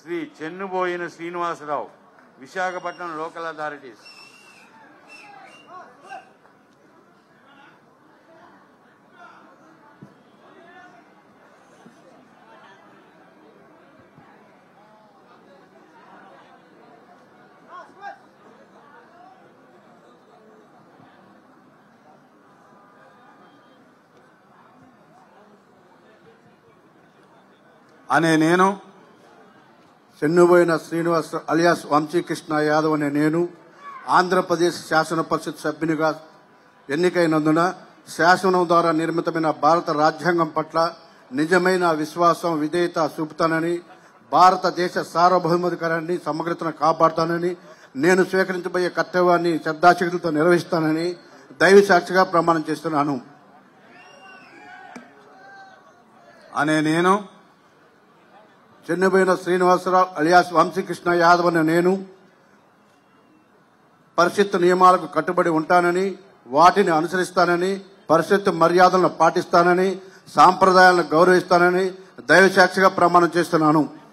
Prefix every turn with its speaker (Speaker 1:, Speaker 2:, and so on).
Speaker 1: Shri Chennuboina Srinivasa Rao Visakhapatnam local authorities
Speaker 2: అనే నేను Chennuboina Srinivas alias Vamsi Krishna Yadav అనే నేను ఆంధ్రప్రదేశ్ శాసన పరిషత్ సభ్యునిగా ఎన్నికైనందున శాసనం ద్వారా నిర్మితమైన భారత రాజ్యాంగం పట్ల నిజమైన విశ్వాసం విధేయత చూపుతానని భారతదేశ సార్వభౌమాధికారాన్ని సమగ్రతను కాపాడుతానని నేను స్వీకరించబోయే కర్తవ్యాన్ని శ్రద్ధాశక్తులతో నిర్వహిస్తానని దైవ సాక్షిగా ప్రమాణం చేస్తున్నాను అనే నేను చెన్నుబోయిన శ్రీనివాసరావు అలియాస్ వంశీకృష్ణ యాదవ్ అనే నేను పరిషత్ నియమాలకు కట్టుబడి ఉంటానని వాటిని అనుసరిస్తానని పరిషత్ మర్యాదలను పాటిస్తానని సాంప్రదాయాలను గౌరవిస్తానని దైవసాక్షిగా ప్రమాణం చేస్తున్నాను